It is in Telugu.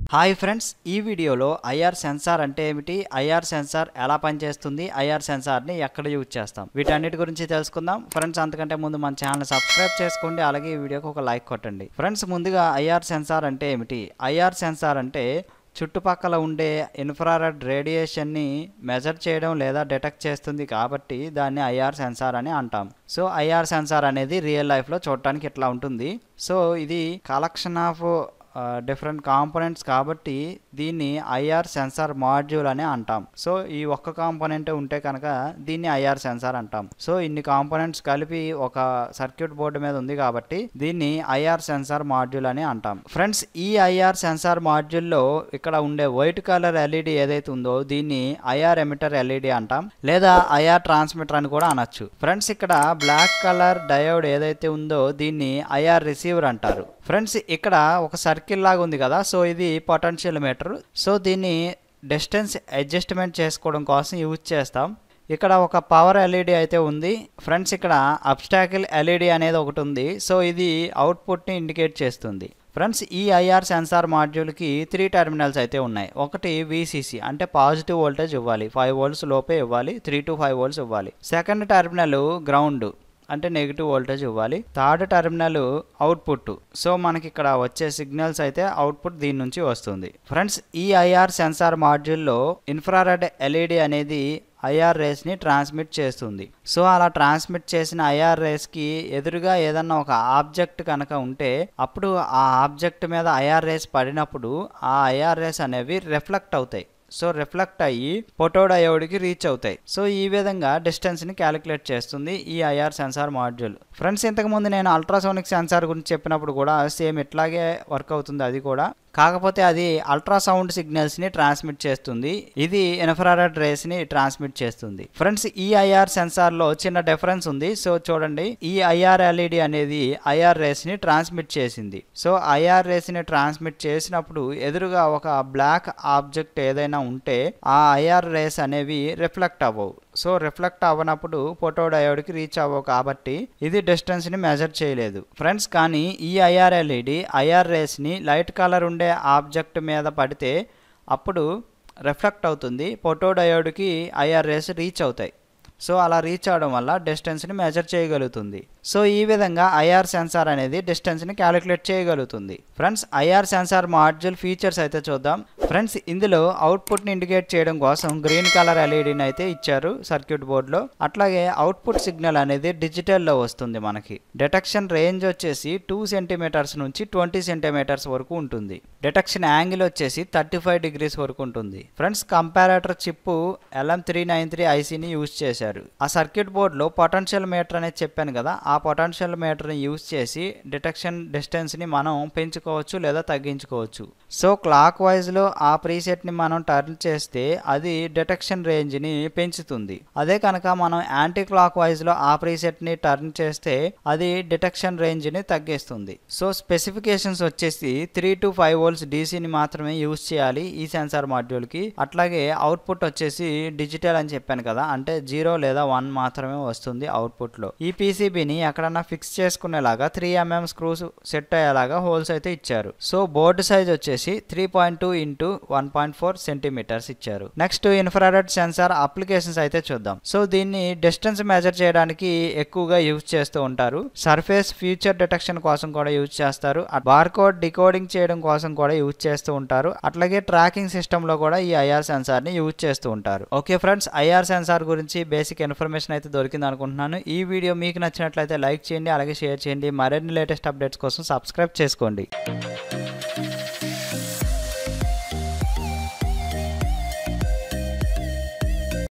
హాయ్ ఫ్రెండ్స్ ఈ వీడియోలో ఐఆర్ సెన్సార్ అంటే ఏమిటి ఐఆర్ సెన్సార్ ఎలా పనిచేస్తుంది ఐఆర్ సెన్సార్ని ఎక్కడ యూజ్ చేస్తాం వీటన్నిటి గురించి తెలుసుకుందాం ఫ్రెండ్స్ అంతకంటే ముందు మన ఛానల్ సబ్స్క్రైబ్ చేసుకోండి అలాగే ఈ వీడియోకి ఒక లైక్ కొట్టండి ఫ్రెండ్స్ ముందుగా ఐఆర్ సెన్సార్ అంటే ఏమిటి ఐఆర్ సెన్సార్ అంటే చుట్టుపక్కల ఉండే ఇన్ఫ్రారెడ్ రేడియేషన్ని మెజర్ చేయడం లేదా డిటెక్ట్ చేస్తుంది కాబట్టి దాన్ని ఐఆర్ సెన్సార్ అని అంటాం సో ఐఆర్ సెన్సార్ అనేది రియల్ లైఫ్లో చూడటానికి ఇట్లా ఉంటుంది సో ఇది కలెక్షన్ ఆఫ్ డిఫరెంట్ కాంపోనెంట్స్ కాబట్టి దీన్ని ఐఆర్ సెన్సార్ మాడ్యూల్ అని అంటాం సో ఈ ఒక్క కాంపోనెంట్ ఉంటే కనుక దీన్ని ఐఆర్ సెన్సార్ అంటాం సో ఇన్ని కాంపోనెంట్స్ కలిపి ఒక సర్క్యూట్ బోర్డు మీద ఉంది కాబట్టి దీన్ని ఐఆర్ సెన్సార్ మాడ్యూల్ అని అంటాం ఫ్రెండ్స్ ఈ ఐఆర్ సెన్సార్ మాడ్యూల్లో ఇక్కడ ఉండే వైట్ కలర్ ఎల్ఈడి ఏదైతే ఉందో దీన్ని ఐఆర్ ఎమిటర్ ఎల్ఈడి అంటాం లేదా ఐఆర్ ట్రాన్స్మిటర్ అని కూడా అనొచ్చు ఫ్రెండ్స్ ఇక్కడ బ్లాక్ కలర్ డయోడ్ ఏదైతే ఉందో దీన్ని ఐఆర్ రిసీవర్ అంటారు ఫ్రెండ్స్ ఇక్కడ ఒక సర్కిల్ లాగా ఉంది కదా సో ఇది పొటెన్షియల్ మీటర్ సో దీన్ని డిస్టెన్స్ అడ్జస్ట్మెంట్ చేసుకోవడం కోసం యూజ్ చేస్తాం ఇక్కడ ఒక పవర్ ఎల్ఈడి అయితే ఉంది ఫ్రెండ్స్ ఇక్కడ అబ్స్టాకిల్ ఎల్ఈడి అనేది ఒకటి ఉంది సో ఇది అవుట్పుట్ని ఇండికేట్ చేస్తుంది ఫ్రెండ్స్ ఈ ఐఆర్ సెన్సార్ మాడ్యూల్కి త్రీ టెర్మినల్స్ అయితే ఉన్నాయి ఒకటి విసిసి అంటే పాజిటివ్ వోల్టేజ్ ఇవ్వాలి ఫైవ్ వోల్ట్స్ లోపే ఇవ్వాలి త్రీ టు ఫైవ్ వోల్ట్స్ ఇవ్వాలి సెకండ్ టెర్మినల్ గ్రౌండ్ అంటే నెగిటివ్ వోల్టేజ్ ఇవ్వాలి థర్డ్ టెర్మినల్ అవుట్పుట్ సో మనకి ఇక్కడ వచ్చే సిగ్నల్స్ అయితే అవుట్పుట్ దీని నుంచి వస్తుంది ఫ్రెండ్స్ ఈ ఐఆర్ సెన్సార్ మాడ్యూల్లో ఇన్ఫ్రారెడ్ ఎల్ఈడి అనేది ఐఆర్ రేస్ని ట్రాన్స్మిట్ చేస్తుంది సో అలా ట్రాన్స్మిట్ చేసిన ఐఆర్ రేస్కి ఎదురుగా ఏదన్నా ఒక ఆబ్జెక్ట్ కనుక ఉంటే అప్పుడు ఆ ఆబ్జెక్ట్ మీద ఐఆర్ రేస్ పడినప్పుడు ఆ ఐఆర్ రేస్ అనేవి రిఫ్లెక్ట్ అవుతాయి సో రిఫ్లెక్ట్ అయ్యి ఫోటోడయోడ్కి రీచ్ అవుతాయి సో ఈ విధంగా డిస్టెన్స్ని క్యాలిక్యులేట్ చేస్తుంది ఈ ఐఆర్ సెన్సార్ మాడ్యూల్ ఫ్రెండ్స్ ఇంతకుముందు నేను అల్ట్రాసోనిక్ సెన్సార్ గురించి చెప్పినప్పుడు కూడా సేమ్ ఇట్లాగే వర్క్ అవుతుంది అది కూడా కాకపోతే అది అల్ట్రాసౌండ్ సిగ్నల్స్ని ట్రాన్స్మిట్ చేస్తుంది ఇది ఇన్ఫ్రారెడ్ రేస్ని ట్రాన్స్మిట్ చేస్తుంది ఫ్రెండ్స్ ఈ ఐఆర్ సెన్సార్లో చిన్న డిఫరెన్స్ ఉంది సో చూడండి ఈ ఐఆర్ ఎల్ఈడి అనేది ఐఆర్ రేస్ని ట్రాన్స్మిట్ చేసింది సో ఐఆర్ రేస్ని ట్రాన్స్మిట్ చేసినప్పుడు ఎదురుగా ఒక బ్లాక్ ఆబ్జెక్ట్ ఏదైనా ఉంటే ఆ ఐఆర్ రేస్ అనేవి రిఫ్లెక్ట్ అవ్వవు సో రిఫ్లెక్ట్ అవ్వనప్పుడు ఫోటో డయోడ్కి రీచ్ అవ్వవు కాబట్టి ఇది డిస్టెన్స్ని మెజర్ చేయలేదు ఫ్రెండ్స్ కానీ ఈ ఐఆర్ ఎల్ఈడి ఐఆర్ రేస్ని లైట్ కలర్ ఉండే ఆబ్జెక్ట్ మీద పడితే అప్పుడు రిఫ్లెక్ట్ అవుతుంది ఫోటో డయోడ్కి ఐఆర్ రేస్ రీచ్ అవుతాయి సో అలా రీచ్ అవడం వల్ల డిస్టెన్స్ని మెజర్ చేయగలుగుతుంది సో ఈ విధంగా ఐఆర్ సెన్సార్ అనేది డిస్టెన్స్ని క్యాలిక్యులేట్ చేయగలుగుతుంది friends IR sensor module features అయితే చూద్దాం ఫ్రెండ్స్ ఇందులో అవుట్పుట్ని ఇండికేట్ చేయడం కోసం గ్రీన్ కలర్ ఎల్ఈడిని అయితే ఇచ్చారు సర్క్యూట్ బోర్డులో అట్లాగే అవుట్పుట్ సిగ్నల్ అనేది డిజిటల్లో వస్తుంది మనకి డిటెక్షన్ రేంజ్ వచ్చేసి టూ సెంటీమీటర్స్ నుంచి ట్వంటీ సెంటీమీటర్స్ వరకు ఉంటుంది డిటెక్షన్ యాంగిల్ వచ్చేసి థర్టీ ఫైవ్ డిగ్రీస్ వరకు ఉంటుంది friends comparator chip LM three nine three ఐసీని యూజ్ చేశారు ఆ సర్క్యూట్ బోర్డులో పొటెన్షియల్ మీటర్ అనేది చెప్పాను కదా ఆ పొటెన్షియల్ మీటర్ని యూజ్ చేసి డిటెక్షన్ డిస్టెన్స్ని మనం పెంచుకోవచ్చు లేదా తగ్గించుకోవచ్చు సో క్లాక్ వైజ్లో ఆ ప్రీసెట్ని మనం టర్న్ చేస్తే అది డిటెక్షన్ రేంజ్ని పెంచుతుంది అదే కనుక మనం యాంటీ క్లాక్ వైజ్లో ఆ ప్రీసెట్ని టర్న్ చేస్తే అది డిటెక్షన్ రేంజ్ని తగ్గిస్తుంది సో స్పెసిఫికేషన్స్ వచ్చేసి త్రీ టు ఫైవ్ వోల్ట్స్ డీసీని మాత్రమే యూజ్ చేయాలి ఈ సెన్సార్ మాడ్యూల్కి అట్లాగే అవుట్పుట్ వచ్చేసి డిజిటల్ అని చెప్పాను కదా అంటే జీరో లేదా వన్ మాత్రమే వస్తుంది అవుట్పుట్లో ఈ పీసీబీని ఎక్కడన్నా ఫిక్స్ చేసుకునేలాగా త్రీ ఎంఎం స్క్రూస్ సెట్ అయ్యేలాగా హోల్స్ అయితే ఇచ్చారు సో బోర్డు సైజ్ వచ్చేసి three point two into one point four centimetres ఇచ్చారు నెక్స్ట్ ఇన్ఫ్రారెడ్ సెన్సార్ అప్లికేషన్స్ అయితే చూద్దాం సో దీన్ని డిస్టెన్స్ మెజర్ చేయడానికి ఎక్కువగా యూజ్ చేస్తూ ఉంటారు సర్ఫేస్ ఫ్యూచర్ డిటెక్షన్ కోసం కూడా యూజ్ చేస్తారు బార్కోడ్ డికోడింగ్ చేయడం కోసం కూడా యూజ్ చేస్తూ ఉంటారు అట్లాగే ట్రాకింగ్ సిస్టమ్ లో కూడా ఈ ఐఆర్ సెన్సార్ ని యూజ్ చేస్తూ ఉంటారు ఓకే ఫ్రెండ్స్ ఐఆర్ సెన్సార్ గురించి బేసిక్ ఇన్ఫర్మేషన్ అయితే దొరికింది అనుకుంటున్నాను ఈ వీడియో మీకు నచ్చినట్లయితే లైక్ చేయండి అలాగే షేర్ చేయండి మరిన్ని లేటెస్ట్ అప్డేట్స్ కోసం సబ్స్క్రైబ్ చేసుకోండి